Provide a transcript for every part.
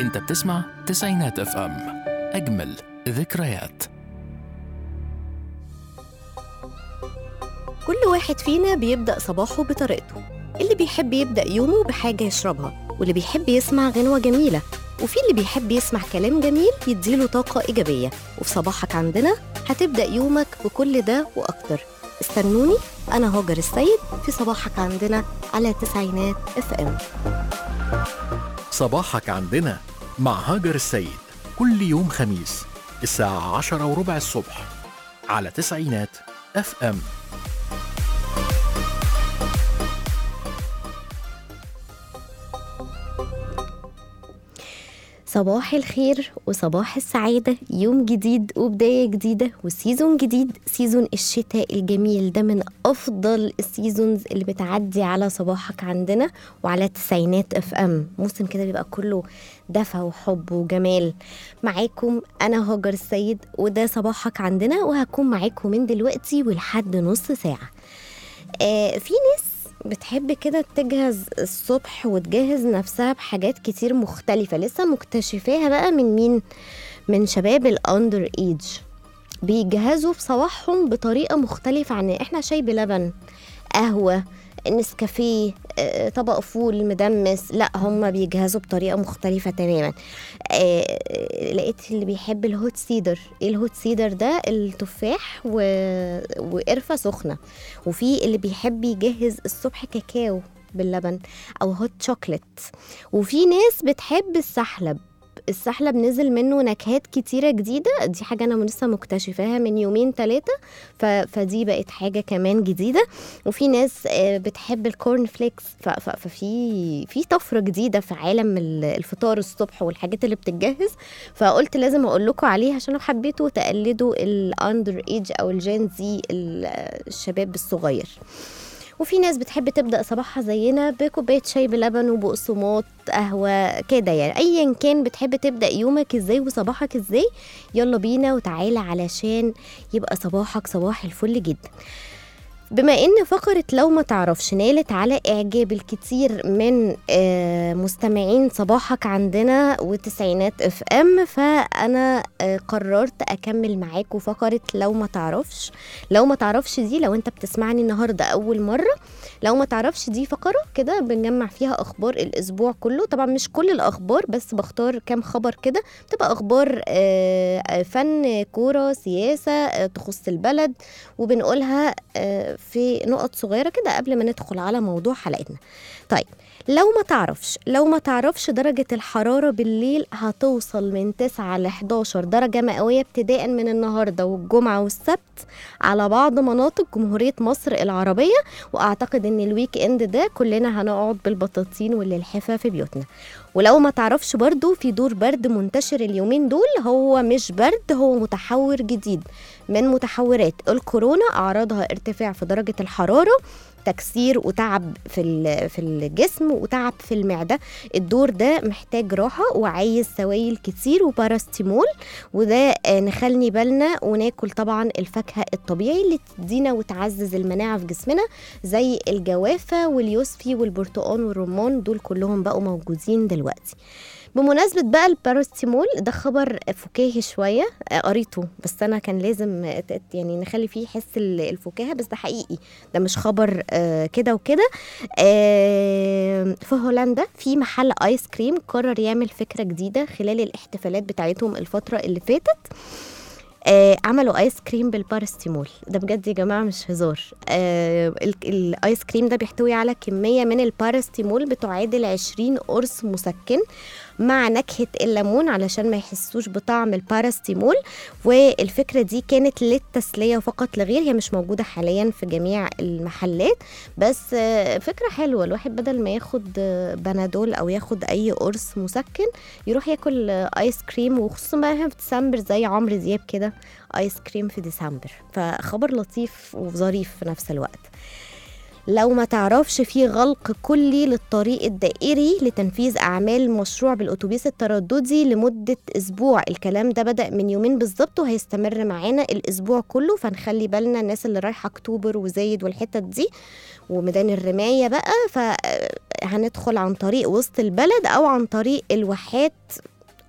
انت بتسمع تسعينات اف ام اجمل ذكريات كل واحد فينا بيبدأ صباحه بطريقته اللي بيحب يبدأ يومه بحاجة يشربها واللي بيحب يسمع غنوة جميلة وفي اللي بيحب يسمع كلام جميل يديله طاقة إيجابية وفي صباحك عندنا هتبدأ يومك بكل ده وأكتر استنوني أنا هاجر السيد في صباحك عندنا على تسعينات اف ام صباحك عندنا مع هاجر السيد كل يوم خميس الساعة عشرة وربع الصبح على تسعينات اف ام صباح الخير وصباح السعادة يوم جديد وبداية جديدة وسيزون جديد سيزون الشتاء الجميل ده من أفضل السيزونز اللي بتعدي على صباحك عندنا وعلى تسعينات اف ام موسم كده بيبقى كله دفى وحب وجمال معاكم أنا هاجر السيد وده صباحك عندنا وهكون معاكم من دلوقتي ولحد نص ساعة آه في ناس بتحب كده تجهز الصبح وتجهز نفسها بحاجات كتير مختلفة لسه مكتشفاها بقى من مين؟ من شباب الأندر ايج بيجهزوا في صباحهم بطريقة مختلفة عن احنا شاي بلبن قهوة نسكافيه آه، طبق فول مدمس لا هم بيجهزوا بطريقه مختلفه تماما آه، لقيت اللي بيحب الهوت سيدر ايه الهوت سيدر ده التفاح و... وقرفه سخنه وفي اللي بيحب يجهز الصبح كاكاو باللبن او هوت شوكليت وفي ناس بتحب السحلب السحلب نزل منه نكهات كتيرة جديدة دي حاجة أنا لسه مكتشفاها من يومين ثلاثة ف... فدي بقت حاجة كمان جديدة وفي ناس آه، بتحب الكورن فليكس ف... ف... ففي في طفرة جديدة في عالم ال- الفطار الصبح والحاجات اللي بتتجهز فقلت لازم أقول لكم عليها عشان لو حبيتوا تقلدوا الأندر ايج أو الجين زي ال- الشباب الصغير وفي ناس بتحب تبدا صباحها زينا بكوبايه شاي بلبن وبقسماط قهوه كده يعني ايا كان بتحب تبدا يومك ازاي وصباحك ازاي يلا بينا وتعالى علشان يبقى صباحك صباح الفل جدا بما ان فقرة لو ما تعرفش نالت على اعجاب الكثير من آه، مستمعين صباحك عندنا وتسعينات اف ام فانا آه، قررت اكمل معاكم فقرة لو ما تعرفش لو ما تعرفش دي لو انت بتسمعني النهارده اول مرة لو ما تعرفش دي فقرة كده بنجمع فيها اخبار الاسبوع كله طبعا مش كل الاخبار بس بختار كام خبر كده بتبقى اخبار آه، آه، فن كورة سياسة آه، تخص البلد وبنقولها آه، في نقط صغيرة كده قبل ما ندخل على موضوع حلقتنا طيب لو ما تعرفش لو ما تعرفش درجة الحرارة بالليل هتوصل من 9 ل 11 درجة مئوية ابتداء من النهاردة والجمعة والسبت على بعض مناطق جمهورية مصر العربية واعتقد ان الويك اند ده كلنا هنقعد بالبطاطين واللحفة في بيوتنا ولو ما تعرفش برضو في دور برد منتشر اليومين دول هو مش برد هو متحور جديد من متحورات الكورونا اعراضها ارتفاع في درجة الحرارة تكسير وتعب في ال- في الجسم وتعب في المعده الدور ده محتاج راحه وعايز سوائل كتير وباراستيمول وده آه، نخلي بالنا وناكل طبعا الفاكهه الطبيعي اللي تدينا وتعزز المناعه في جسمنا زي الجوافه واليوسفي والبرتقال والرمان دول كلهم بقوا موجودين دلوقتي بمناسبة بقى الباراستيمول ده خبر فكاهي شوية آه، قريته بس أنا كان لازم آه، ت- يعني نخلي فيه حس ال- الفكاهة بس ده حقيقي ده مش خبر آه، كده وكده آه، في هولندا في محل آيس كريم قرر يعمل فكرة جديدة خلال الاحتفالات بتاعتهم الفترة اللي فاتت آه عملوا ايس كريم بالبارستيمول ده بجد يا جماعه مش هزار آه ال- الايس كريم ده بيحتوي على كميه من البارستيمول بتعادل 20 قرص مسكن مع نكهه الليمون علشان ما يحسوش بطعم البارستيمول والفكره دي كانت للتسليه فقط لا غير هي مش موجوده حاليا في جميع المحلات بس آه، فكره حلوه الواحد بدل ما ياخد آه، بنادول او ياخد اي قرص مسكن يروح ياكل آه، ايس كريم وخصوصا بقى إحنا في ديسمبر زي عمرو دياب كده ايس كريم في ديسمبر فخبر لطيف وظريف في نفس الوقت لو ما تعرفش في غلق كلي للطريق الدائري لتنفيذ أعمال مشروع بالأتوبيس الترددي لمدة أسبوع الكلام ده بدأ من يومين بالظبط وهيستمر معانا الأسبوع كله فنخلي بالنا الناس اللي رايحة أكتوبر وزايد والحتت دي وميدان الرماية بقى فهندخل عن طريق وسط البلد أو عن طريق الواحات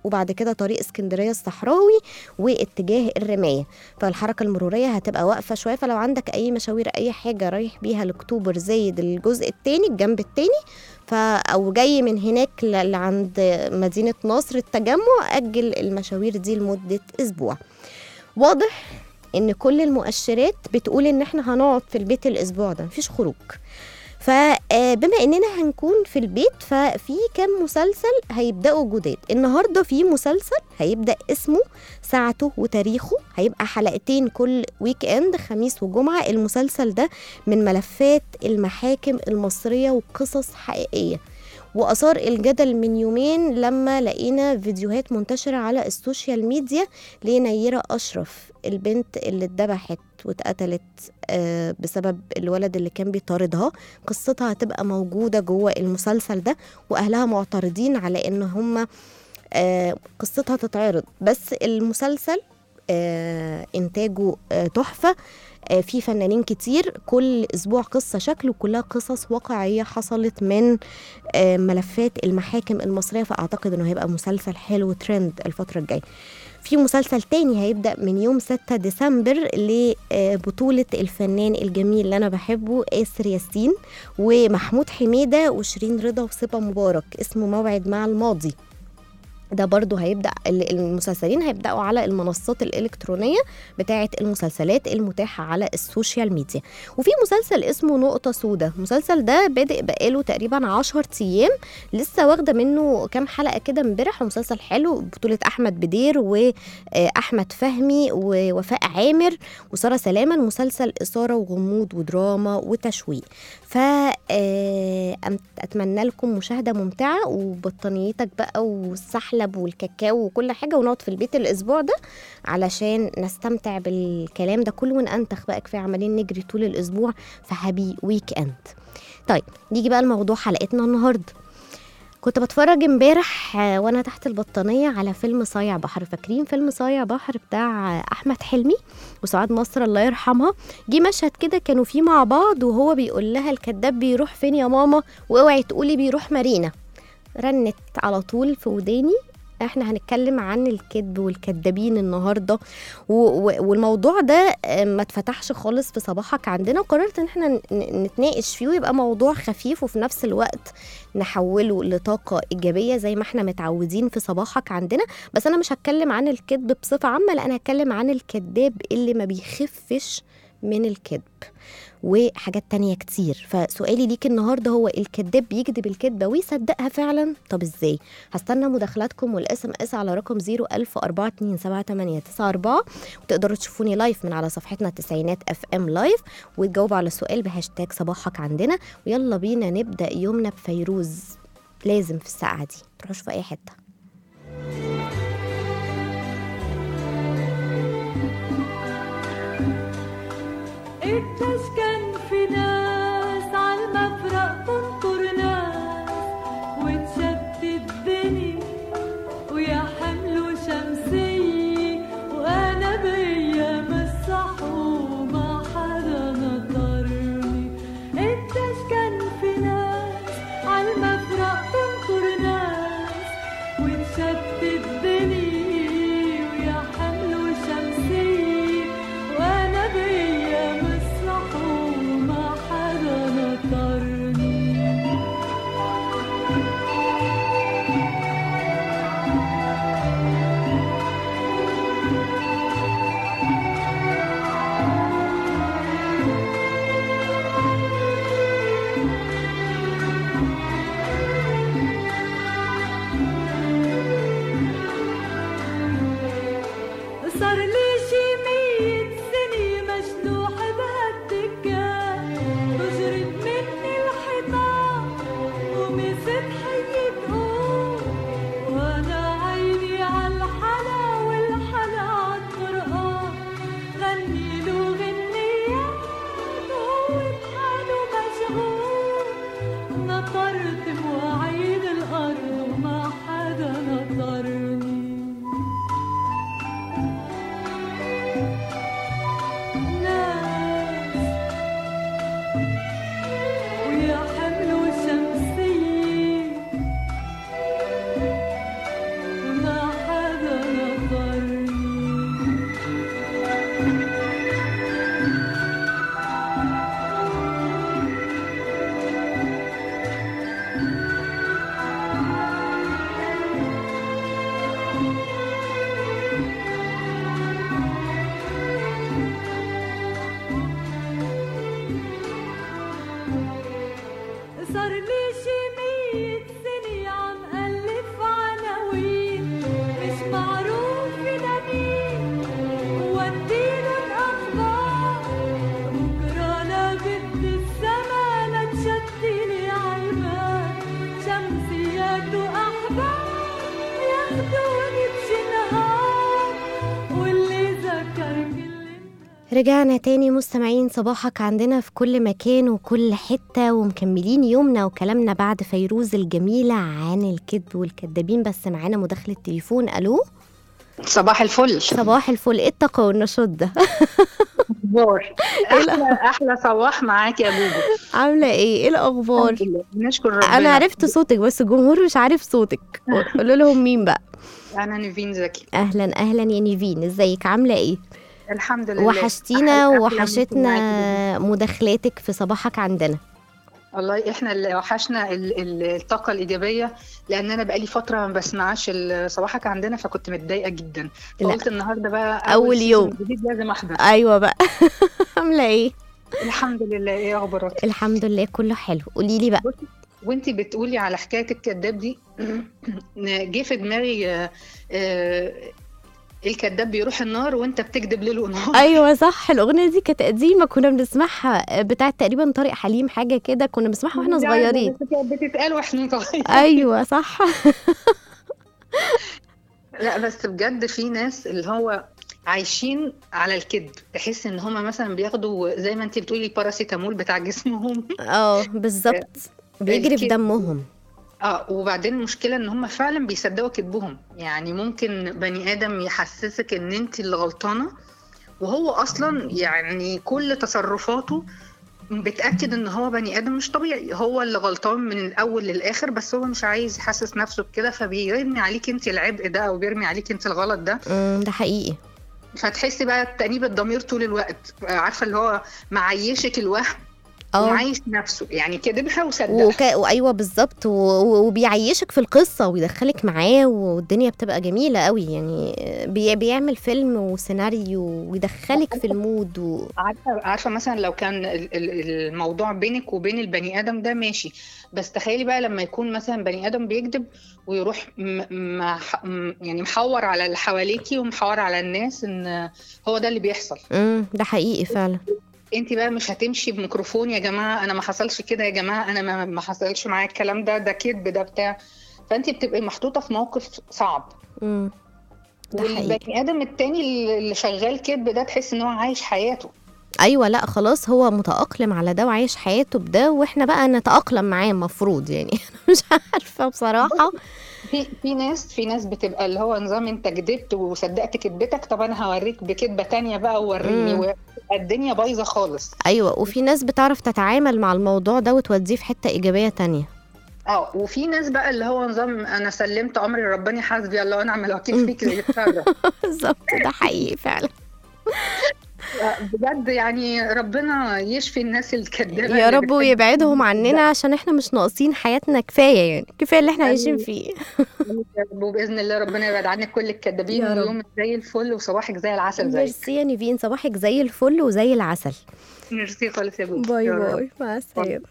وبعد كده طريق اسكندريه الصحراوي واتجاه الرمايه فالحركه المروريه هتبقى واقفه شويه فلو عندك اي مشاوير اي حاجه رايح بيها لاكتوبر زايد الجزء التاني الجنب التاني ف او جاي من هناك ل- لعند مدينه نصر التجمع اجل المشاوير دي لمده اسبوع واضح ان كل المؤشرات بتقول ان احنا هنقعد في البيت الاسبوع ده مفيش خروج فبما اننا هنكون في البيت ففي كام مسلسل هيبداوا جداد النهارده في مسلسل هيبدا اسمه ساعته وتاريخه هيبقى حلقتين كل ويك اند خميس وجمعه المسلسل ده من ملفات المحاكم المصريه وقصص حقيقيه واثار الجدل من يومين لما لقينا فيديوهات منتشره على السوشيال ميديا لنيره اشرف البنت اللي اتذبحت واتقتلت آه، بسبب الولد اللي كان بيطاردها قصتها هتبقى موجوده جوه المسلسل ده واهلها معترضين على ان هم آه، قصتها تتعرض بس المسلسل آه، انتاجه آه، تحفه آه، في فنانين كتير كل اسبوع قصه شكل وكلها قصص واقعيه حصلت من آه، ملفات المحاكم المصريه فاعتقد انه هيبقى مسلسل حلو ترند الفتره الجايه في مسلسل تاني هيبدأ من يوم 6 ديسمبر لبطولة الفنان الجميل اللي أنا بحبه آسر ياسين ومحمود حميدة وشيرين رضا وصبا مبارك اسمه موعد مع الماضي ده برضو هيبدأ ال- المسلسلين هيبدأوا على المنصات الإلكترونية بتاعة المسلسلات المتاحة على السوشيال ميديا وفي مسلسل اسمه نقطة سودة المسلسل ده بادئ بقاله تقريبا 10 أيام لسه واخدة منه كام حلقة كده امبارح ومسلسل حلو بطولة أحمد بدير وأحمد فهمي ووفاء عامر وسارة سلامة المسلسل إثارة وغموض ودراما وتشويق فأتمنى لكم مشاهدة ممتعة وبطانيتك بقى والسحلب والكاكاو وكل حاجة ونقعد في البيت الأسبوع ده علشان نستمتع بالكلام ده كله ونأنتخ بقى كفاية عمالين نجري طول الأسبوع فهابي ويك أند طيب نيجي بقى لموضوع حلقتنا النهارده كنت بتفرج امبارح آه، وانا تحت البطانيه على فيلم صايع بحر فاكرين فيلم صايع بحر بتاع آه، احمد حلمي وسعاد نصر الله يرحمها جه مشهد كده كانوا فيه مع بعض وهو بيقول لها الكذاب بيروح فين يا ماما واوعي تقولي بيروح مارينا رنت على طول في وداني احنا هنتكلم عن الكذب والكذابين النهارده و- و- والموضوع ده آه، ما اتفتحش خالص في صباحك عندنا وقررت ان احنا ن- نتناقش فيه ويبقى موضوع خفيف وفي نفس الوقت نحوله لطاقة إيجابية زي ما احنا متعودين في صباحك عندنا بس أنا مش هتكلم عن الكذب بصفة عامة لا أنا هتكلم عن الكذاب اللي ما بيخفش من الكذب وحاجات تانية كتير فسؤالي ليك النهاردة هو الكذاب بيكذب الكذبة ويصدقها فعلا طب ازاي هستنى مداخلاتكم والاس ام اس على رقم 010427894 وتقدروا تشوفوني لايف من على صفحتنا التسعينات اف ام لايف وتجاوبوا على السؤال بهاشتاج صباحك عندنا ويلا بينا نبدا يومنا بفيروز لازم في الساعه دي تروحوش في اي حته قديش كان في ناس عالمفرق تنطر ناس وتشتت الدنيا ويا حمل شمسية وأنا بأيام الصحو ما حدا نطرني قديش كان في ناس عالمفرق تنطر ناس وتشتت الدنيا ويا حمل شمسية وأنا بأيام الصحو ما حدا نطرني صار لي شي مية سنة مجنوح بهالدكان بجرد مني الحيطان ومست حي تقوم وانا عيني عالحلا والحلا عالقرآن غني له غنيات وهو بحاله مشغول نطرت مواعيد الأرض وما حدا نطرني ناس ويا حمل شمسية ما صار لي شي مية سنة عم ألف عناوين مش معروف لمين وديلن أخبار بكرة لا بدي السما لا تشتلي عالبال شمسيات وأحباب ياخدوني بشي نهار واللي ذكر كل الناس رجعنا تاني مستمعين صباحك عندنا في كل مكان وكل حتة ومكملين يومنا وكلامنا بعد فيروز الجميلة عن الكذب والكدابين بس معانا مداخلة تليفون ألو صباح الفل صباح الفل ايه الطاقة والنشاط ده اخبار احلى احلى صباح معاك يا بوبو عاملة ايه ايه الأخبار الحمد لله. نشكر ربنا أنا عرفت صوتك بس الجمهور مش عارف صوتك قولوا لهم مين بقى انا نيفين زكي أهلا أهلا يا نيفين ازيك عاملة ايه الحمد لله وحشتينا أحلى- أحلى وحشتنا معاكي مداخلاتك في صباحك عندنا جداً. والله احنا اللي وحشنا ال- ال- الطاقه الايجابيه لان انا بقالي فتره ما بسمعش ال- صباحك عندنا فكنت متضايقه جدا لا. فقلت النهارده بقى أول سيزون يوم. جديد لازم احضر أيوة بقى عاملة ايه الحمد لله ايه اخبارك الحمد لله كله حلو قولي لي بقى وانتي بتقولي على حكايه الكذاب دي جه في دماغي آه، آه، الكذاب بيروح النار وانت بتكذب ليل ونهار ايوه صح الاغنيه دي كانت قديمه كنا بنسمعها بتاعت تقريبا طارق حليم حاجه كده كنا بنسمعها واحنا لا، صغيرين بس كانت بتتقال واحنا صغيرين ايوه صح لا بس بجد في ناس اللي هو عايشين على الكذب تحس ان هم مثلا بياخدوا زي ما انت بتقولي باراسيتامول بتاع جسمهم اه بالظبط بيجري في الكذب. دمهم اه وبعدين المشكله ان هم فعلا بيصدقوا كذبهم يعني ممكن بني ادم يحسسك ان انت اللي غلطانه وهو اصلا يعني كل تصرفاته بتاكد ان هو بني ادم مش طبيعي هو اللي غلطان من الاول للاخر بس هو مش عايز يحسس نفسه بكده فبيرمي عليك انت العبء ده او بيرمي عليك انت الغلط ده امم ده حقيقي فتحسي بقى تأنيب الضمير طول الوقت عارفه اللي هو معيشك الوهم اه ومعيش نفسه يعني كدبها وصدقها وك... وايوه بالظبط و... و- وبيعيشك في القصه ويدخلك معاه والدنيا بتبقى جميله قوي يعني بي... بيعمل فيلم وسيناريو ويدخلك في المود و... عارفه عارفه مثلا لو كان ال- ال- الموضوع بينك وبين البني ادم ده ماشي بس تخيلي بقى لما يكون مثلا بني ادم بيكذب ويروح م- مح- م- يعني محور على اللي حواليكي ومحور على الناس ان هو ده اللي بيحصل امم ده حقيقي فعلا انت بقى مش هتمشي بميكروفون يا جماعه انا ما حصلش كده يا جماعه انا ما- ما حصلش معايا الكلام ده ده كذب ده بتاع فانت بتبقي محطوطه في موقف صعب امم ده حقيقي والبني ادم التاني اللي- اللي شغال كذب ده تحس ان هو عايش حياته ايوه لا خلاص هو متاقلم على ده وعايش حياته بده واحنا بقى نتاقلم معاه المفروض يعني أنا مش عارفه بصراحه في في ناس في ناس بتبقى اللي هو نظام انت كدبت وصدقت كدبتك طب انا هوريك بكدبه تانية بقى ووريني مم. و- الدنيا بايظه خالص ايوه وفي ناس بتعرف تتعامل مع الموضوع ده وتوديه في حته ايجابيه تانية اه وفي ناس بقى اللي هو نظام انا سلمت امري ربنا حسبي الله ونعم الوكيل مم. فيك يتصرف بالظبط ده حقيقي فعلا بجد يعني ربنا يشفي الناس الكدابه يا اللي رب بتحب ويبعدهم عننا عشان احنا مش ناقصين حياتنا كفايه يعني كفايه اللي احنا عايشين فيه يا رب وباذن الله ربنا يبعد عنك كل الكدابين يا رب. ويومك زي الفل وصباحك زي العسل زيك ميرسي يا نيفين صباحك زي الفل وزي العسل ميرسي خالص يا بوبي باي يا رب. باي مع السلامه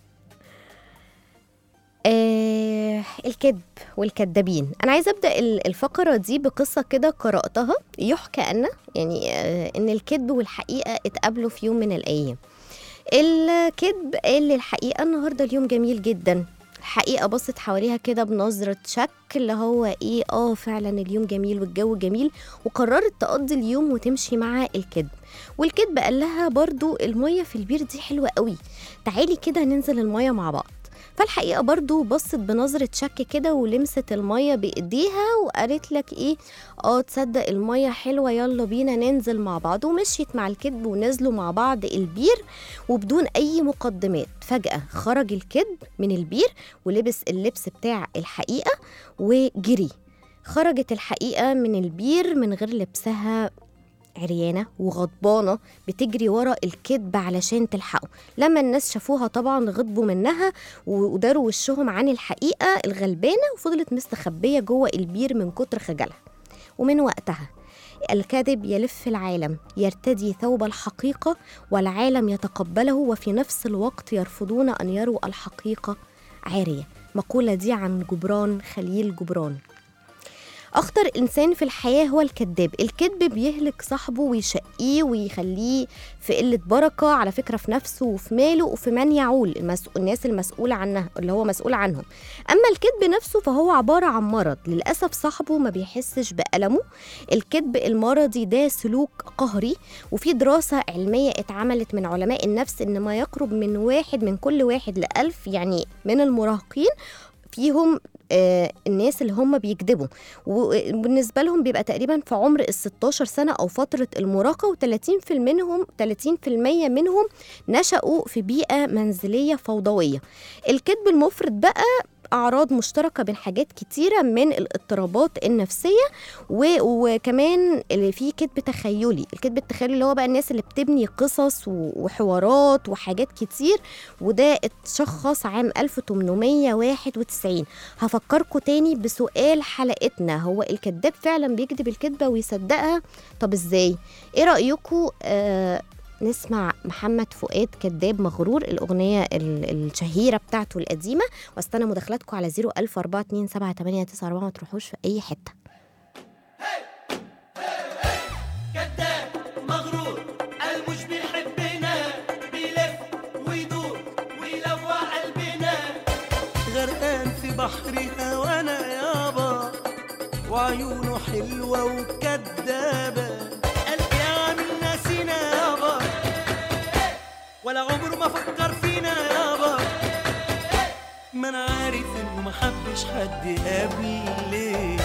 آه الكذب والكذابين انا عايزه ابدا ال- الفقره دي بقصه كده قراتها يحكى ان يعني آه ان الكذب والحقيقه اتقابلوا في يوم من الايام الكذب قال للحقيقه النهارده اليوم جميل جدا الحقيقه بصت حواليها كده بنظره شك اللي هو ايه اه فعلا اليوم جميل والجو جميل وقررت تقضي اليوم وتمشي مع الكذب والكذب قال لها برضو الميه في البير دي حلوه قوي تعالي كده ننزل الميه مع بعض فالحقيقه برضو بصت بنظره شك كده ولمست الميه بايديها وقالت لك ايه اه تصدق الميه حلوه يلا بينا ننزل مع بعض ومشيت مع الكذب ونزلوا مع بعض البير وبدون اي مقدمات فجاه خرج الكذب من البير ولبس اللبس بتاع الحقيقه وجري خرجت الحقيقه من البير من غير لبسها عريانه وغضبانه بتجري ورا الكذب علشان تلحقه لما الناس شافوها طبعا غضبوا منها وداروا وشهم عن الحقيقه الغلبانه وفضلت مستخبيه جوه البير من كتر خجلها ومن وقتها الكذب يلف العالم يرتدي ثوب الحقيقة والعالم يتقبله وفي نفس الوقت يرفضون أن يروا الحقيقة عارية مقولة دي عن جبران خليل جبران أخطر إنسان في الحياة هو الكذاب الكذب بيهلك صاحبه ويشقيه ويخليه في قلة بركة على فكرة في نفسه وفي ماله وفي من يعول المسؤول الناس المسؤولة عنها اللي هو مسؤول عنهم أما الكذب نفسه فهو عبارة عن مرض للأسف صاحبه ما بيحسش بألمه الكذب المرضي ده سلوك قهري وفي دراسة علمية اتعملت من علماء النفس إن ما يقرب من واحد من كل واحد لألف يعني من المراهقين فيهم آه الناس اللي هم بيكذبوا وبالنسبه لهم بيبقى تقريبا في عمر ال 16 سنه او فتره المراهقه و30% منهم 30% منهم نشأوا في بيئه منزليه فوضويه الكذب المفرط بقى أعراض مشتركة بين حاجات كتيرة من الاضطرابات النفسية و- وكمان اللي فيه كذب تخيلي الكذب التخيلي اللي هو بقى الناس اللي بتبني قصص و- وحوارات وحاجات كتير وده اتشخص عام 1891 هفكركم تاني بسؤال حلقتنا هو الكذاب فعلا بيكذب الكذبة ويصدقها طب ازاي ايه رأيكم آه نسمع محمد فؤاد كذاب مغرور الأغنية ال- الشهيرة بتاعته القديمة واستنى مداخلاتكم على 014278994 ما تروحوش في أي حتة كذاب مغرور قال مش بيحبنا بيلف ويدور ويلوع قلبنا غرقان في بحر هوانا يابا وعيونه حلوة وكدابة قال يا عامل ناسينا يابا ولا عمره ما فكر فينا يابا ما انا عارف انه ما حبش حد قبلي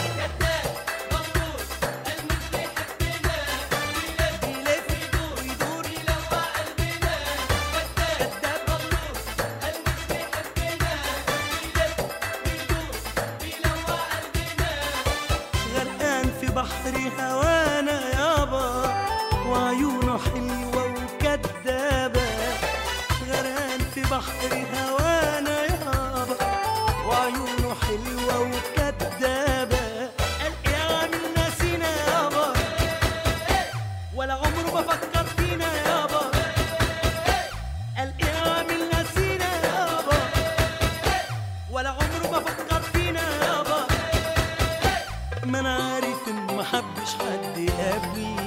غرقان في بحر هوانا يابا وعيونه حلوة وكدابة غرقان في بحر هوانا يابا وعيونه حلوة وكدابة قال يا عامل ناسينا يابا ولا عمره ما فكر فينا يابا قال يا عامل ناسينا يابا ولا عمره ما فكر فينا يابا ما انا عارف انه ما حبش حد قبلي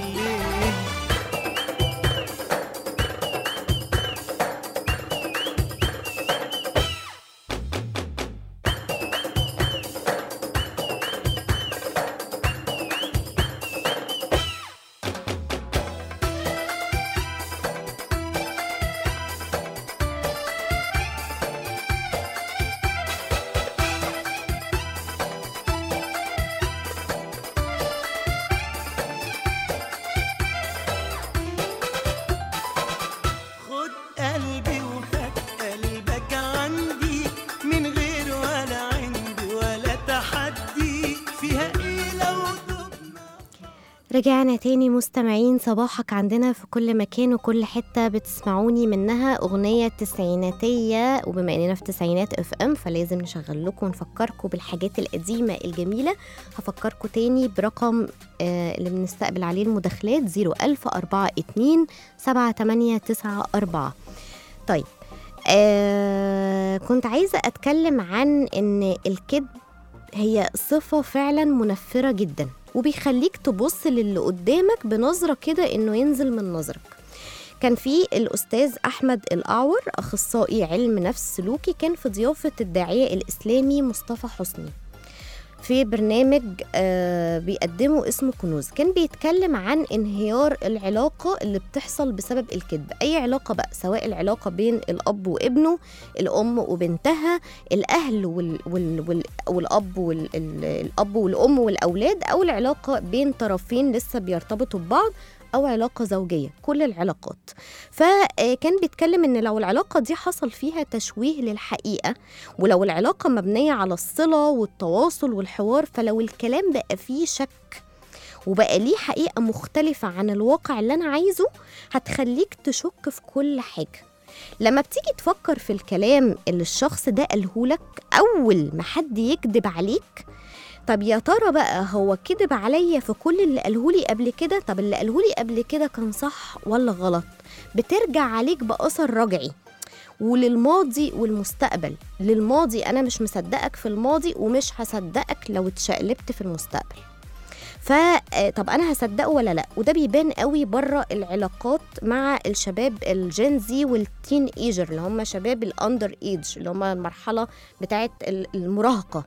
خد قلبي وخد قلبك عندي من غير ولا عندي ولا تحدي فيها ايه لو دبنا رجعنا تاني مستمعين صباحك عندنا في كل مكان وكل حتة بتسمعوني منها أغنية تسعيناتية وبما إننا في تسعينات اف ام فلازم نشغل لكم ونفكركم بالحاجات القديمة الجميلة هفكركم تاني برقم آه اللي بنستقبل عليه المداخلات 01042 7894 طيب آه كنت عايزة أتكلم عن إن الكذب هي صفة فعلا منفرة جدا وبيخليك تبص للي قدامك بنظرة كده إنه ينزل من نظرك كان في الأستاذ أحمد الأعور أخصائي علم نفس سلوكي كان في ضيافة الداعية الإسلامي مصطفى حسني في برنامج آه بيقدمه اسمه كنوز كان بيتكلم عن انهيار العلاقة اللي بتحصل بسبب الكذب أي علاقة بقى سواء العلاقة بين الأب وابنه الأم وبنتها الأهل وال وال وال والأب وال ال- الأب والأم والأولاد أو العلاقة بين طرفين لسه بيرتبطوا ببعض أو علاقة زوجية كل العلاقات فكان بيتكلم إن لو العلاقة دي حصل فيها تشويه للحقيقة ولو العلاقة مبنية على الصلة والتواصل والحوار فلو الكلام بقى فيه شك وبقى ليه حقيقة مختلفة عن الواقع اللي أنا عايزه هتخليك تشك في كل حاجة لما بتيجي تفكر في الكلام اللي الشخص ده قالهولك أول ما حد يكذب عليك طب يا ترى بقى هو كذب عليا في كل اللي قالهولي قبل كده طب اللي قالهولي قبل كده كان صح ولا غلط بترجع عليك بأثر رجعي وللماضي والمستقبل للماضي انا مش مصدقك في الماضي ومش هصدقك لو اتشقلبت في المستقبل ف آه، طب انا هصدقه ولا لا وده بيبان قوي بره العلاقات مع الشباب الجينزي والتين ايجر اللي هم شباب الاندر ايج اللي هم المرحله بتاعه ال- المراهقه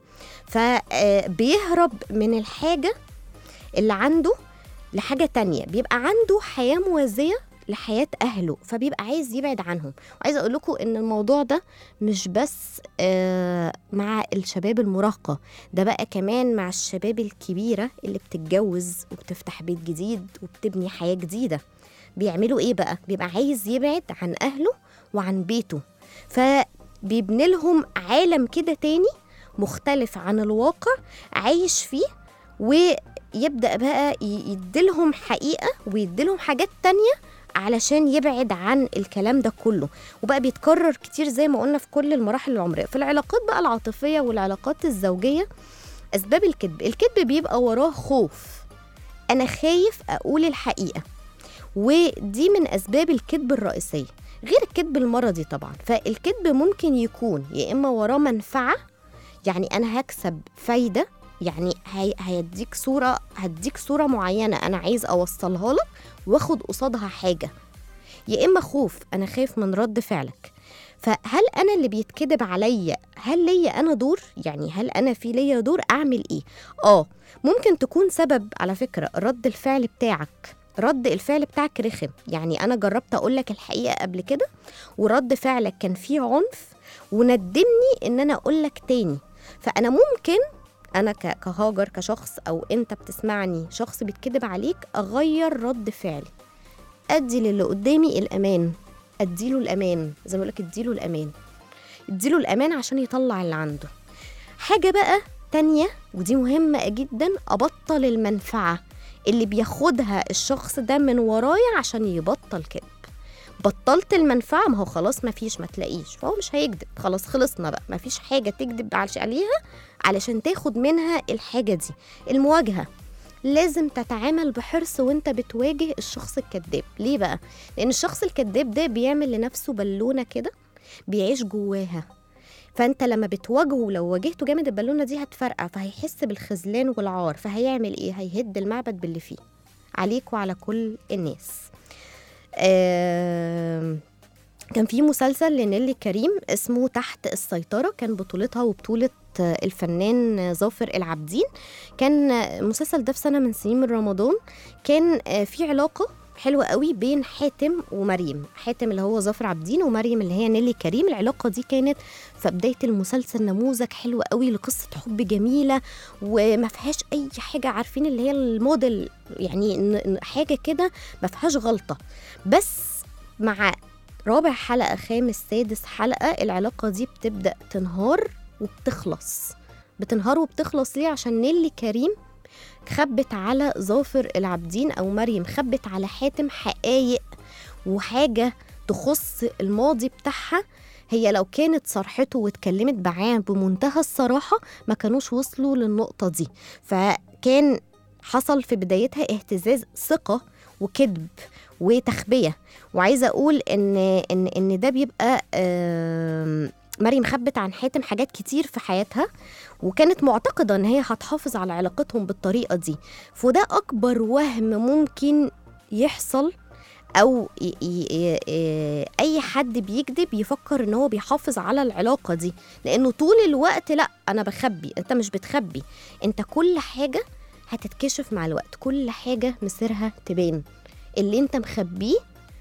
فبيهرب من الحاجه اللي عنده لحاجه تانية بيبقى عنده حياه موازيه لحياه اهله فبيبقى عايز يبعد عنهم وعايزه اقول لكم ان الموضوع ده مش بس آه، مع الشباب المراهقه ده بقى كمان مع الشباب الكبيره اللي بتتجوز وبتفتح بيت جديد وبتبني حياه جديده بيعملوا ايه بقى بيبقى عايز يبعد عن اهله وعن بيته فبيبني لهم عالم كده تاني مختلف عن الواقع عايش فيه ويبدأ بقى ي- يديلهم حقيقة ويديلهم حاجات تانية علشان يبعد عن الكلام ده كله وبقى بيتكرر كتير زي ما قلنا في كل المراحل العمرية في العلاقات بقى العاطفية والعلاقات الزوجية أسباب الكذب الكذب بيبقى وراه خوف أنا خايف أقول الحقيقة ودي من أسباب الكذب الرئيسية غير الكذب المرضي طبعا فالكذب ممكن يكون يا إما وراه منفعة يعني أنا هكسب فايدة يعني هي هيديك صورة هديك صورة معينة أنا عايز أوصلها لك واخد قصادها حاجة يا إما خوف أنا خايف من رد فعلك فهل أنا اللي بيتكذب عليا هل ليا أنا دور يعني هل أنا في ليا دور أعمل إيه آه ممكن تكون سبب على فكرة رد الفعل بتاعك رد الفعل بتاعك رخم يعني أنا جربت أقول لك الحقيقة قبل كده ورد فعلك كان فيه عنف وندمني إن أنا أقول لك تاني فأنا ممكن انا ك- كهاجر كشخص او انت بتسمعني شخص بيتكذب عليك اغير رد فعلي ادي للي قدامي الامان اديله الامان زي ما بقول لك اديله الامان اديله الامان عشان يطلع اللي عنده حاجه بقى تانية ودي مهمه جدا ابطل المنفعه اللي بياخدها الشخص ده من ورايا عشان يبطل كذب بطلت المنفعه ما هو خلاص ما فيش ما تلاقيش فهو مش هيكذب خلاص خلصنا بقى ما فيش حاجه تكذب عش- عليها علشان تاخد منها الحاجة دي المواجهة لازم تتعامل بحرص وانت بتواجه الشخص الكذاب ليه بقى لان الشخص الكذاب ده بيعمل لنفسه بالونة كده بيعيش جواها فانت لما بتواجهه لو واجهته جامد البالونه دي هتفرقع فهيحس بالخذلان والعار فهيعمل ايه هيهد المعبد باللي فيه عليك وعلى كل الناس آم، كان في مسلسل لنيلي كريم اسمه تحت السيطرة كان بطولتها وبطولة الفنان ظافر العابدين كان المسلسل ده في سنة من سنين من رمضان كان في علاقة حلوة قوي بين حاتم ومريم حاتم اللي هو ظافر عابدين ومريم اللي هي نيلي كريم العلاقة دي كانت في بداية المسلسل نموذج حلو قوي لقصة حب جميلة وما فيهاش أي حاجة عارفين اللي هي الموديل يعني ن- ن- حاجة كده ما فيهاش غلطة بس مع رابع حلقة خامس سادس حلقة العلاقة دي بتبدأ تنهار وبتخلص بتنهار وبتخلص ليه عشان نيلي كريم خبت على ظافر العابدين أو مريم خبت على حاتم حقايق وحاجة تخص الماضي بتاعها هي لو كانت صرحته واتكلمت معاه بمنتهى الصراحة ما كانوش وصلوا للنقطة دي فكان حصل في بدايتها اهتزاز ثقة وكذب وتخبية وعايزة أقول إن إن إن ده بيبقى آم، مريم خبت عن حاتم حاجات كتير في حياتها وكانت معتقدة إن هي هتحافظ على علاقتهم بالطريقة دي فده أكبر وهم ممكن يحصل او ي- ي- ي- اي حد بيكذب يفكر ان هو بيحافظ على العلاقه دي لانه طول الوقت لا انا بخبي انت مش بتخبي انت كل حاجه هتتكشف مع الوقت كل حاجه مصيرها تبان اللي انت مخبيه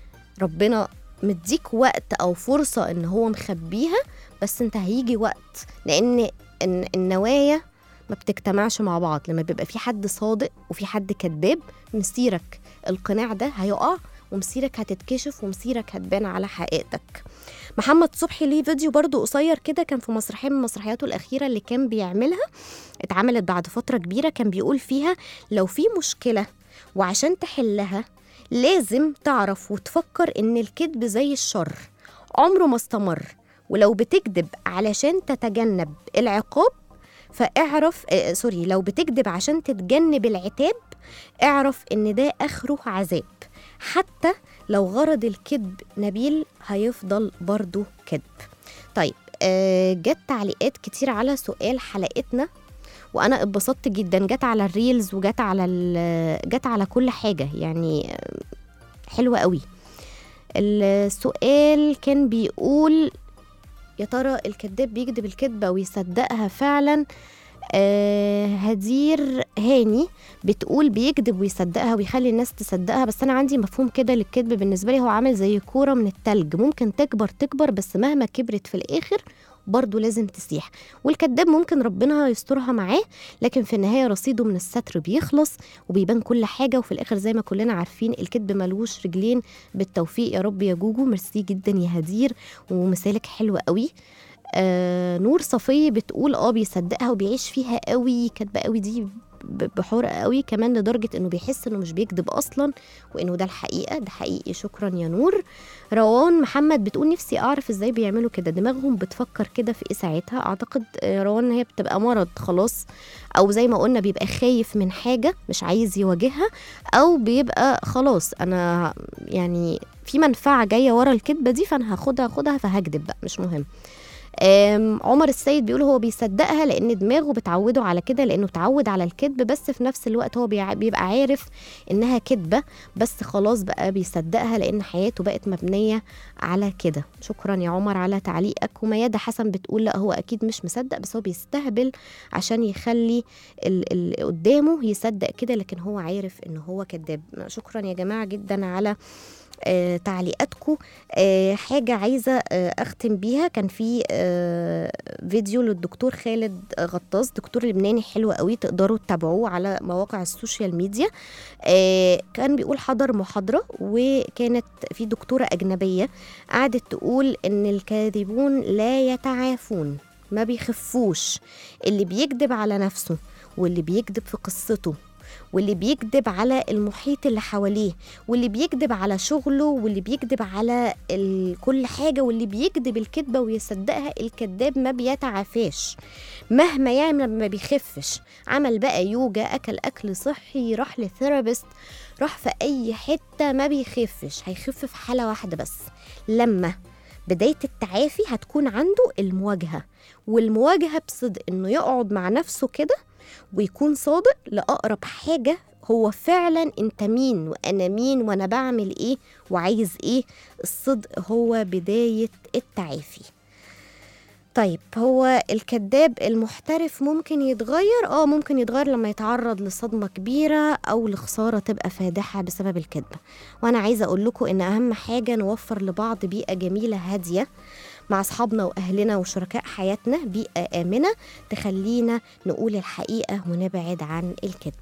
ربنا مديك وقت او فرصه ان هو مخبيها بس انت هيجي وقت لان إن النوايا ما بتجتمعش مع بعض لما بيبقى في حد صادق وفي حد كذاب مسيرك القناع ده هيقع ومسيرك هتتكشف ومسيرك هتبان على حقيقتك محمد صبحي ليه فيديو برضو قصير كده كان في مسرحية من مسرحياته الأخيرة اللي كان بيعملها اتعملت بعد فترة كبيرة كان بيقول فيها لو في مشكلة وعشان تحلها لازم تعرف وتفكر إن الكذب زي الشر عمره ما استمر ولو بتكذب علشان تتجنب العقاب فاعرف آه سوري لو بتكذب عشان تتجنب العتاب اعرف ان ده اخره عذاب حتى لو غرض الكذب نبيل هيفضل برضو كذب طيب آه جت تعليقات كتير على سؤال حلقتنا وانا اتبسطت جدا جت على الريلز وجت على ال- جت على كل حاجه يعني آه، حلوه قوي السؤال كان بيقول يا ترى الكذاب بيكذب الكذبه ويصدقها فعلا آه هدير هاني بتقول بيكذب ويصدقها ويخلي الناس تصدقها بس انا عندي مفهوم كده للكذب بالنسبه لي هو عامل زي كوره من التلج ممكن تكبر تكبر بس مهما كبرت في الاخر برضه لازم تسيح والكذاب ممكن ربنا يسترها معاه لكن في النهايه رصيده من الستر بيخلص وبيبان كل حاجه وفي الاخر زي ما كلنا عارفين الكذب ملوش رجلين بالتوفيق يا رب يا جوجو ميرسي جدا يا هدير ومثالك حلو قوي آه نور صفية بتقول اه بيصدقها وبيعيش فيها قوي كاتبه قوي دي ب- بحرقة قوي كمان لدرجة انه بيحس انه مش بيكذب اصلا وانه ده الحقيقة ده حقيقي شكرا يا نور روان محمد بتقول نفسي اعرف ازاي بيعملوا كده دماغهم بتفكر كده في ايه ساعتها اعتقد آه، روان هي بتبقى مرض خلاص او زي ما قلنا بيبقى خايف من حاجة مش عايز يواجهها او بيبقى خلاص انا يعني في منفعة جاية ورا الكذبة دي فانا هاخدها هاخدها فهكذب بقى مش مهم آم، عمر السيد بيقول هو بيصدقها لان دماغه بتعوده على كده لانه اتعود على الكذب بس في نفس الوقت هو بيع- بيبقى عارف انها كذبه بس خلاص بقى بيصدقها لان حياته بقت مبنيه على كده شكرا يا عمر على تعليقك وميادة حسن بتقول لا هو اكيد مش مصدق بس هو بيستهبل عشان يخلي ال- اللي قدامه يصدق كده لكن هو عارف ان هو كذاب شكرا يا جماعه جدا على آه تعليقاتكم آه حاجة عايزة آه أختم بيها كان في آه فيديو للدكتور خالد غطاس دكتور لبناني حلو قوي تقدروا تتابعوه على مواقع السوشيال ميديا آه كان بيقول حضر محاضرة وكانت في دكتورة أجنبية قعدت تقول إن الكاذبون لا يتعافون ما بيخفوش اللي بيكذب على نفسه واللي بيكذب في قصته واللي بيكذب على المحيط اللي حواليه واللي بيكذب على شغله واللي بيكذب على ال- كل حاجة واللي بيكذب الكذبة ويصدقها الكذاب ما بيتعافاش مهما يعمل ما بيخفش عمل بقى يوجا أكل أكل صحي راح لثيرابيست راح في أي حتة ما بيخفش هيخف في حالة واحدة بس لما بداية التعافي هتكون عنده المواجهة والمواجهة بصدق إنه يقعد مع نفسه كده ويكون صادق لأقرب حاجة هو فعلا انت مين وانا مين وانا بعمل ايه وعايز ايه الصدق هو بداية التعافي طيب هو الكذاب المحترف ممكن يتغير اه ممكن يتغير لما يتعرض لصدمة كبيرة او لخسارة تبقى فادحة بسبب الكذبة وانا عايزة اقول لكم ان اهم حاجة نوفر لبعض بيئة جميلة هادية مع اصحابنا واهلنا وشركاء حياتنا بيئة آمنة تخلينا نقول الحقيقة ونبعد عن الكذب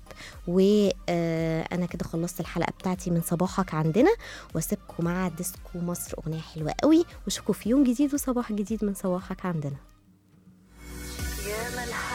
وانا كده خلصت الحلقة بتاعتي من صباحك عندنا واسيبكم مع ديسكو مصر اغنية حلوة قوي واشوفكم في يوم جديد وصباح جديد من صباحك عندنا يا ملحق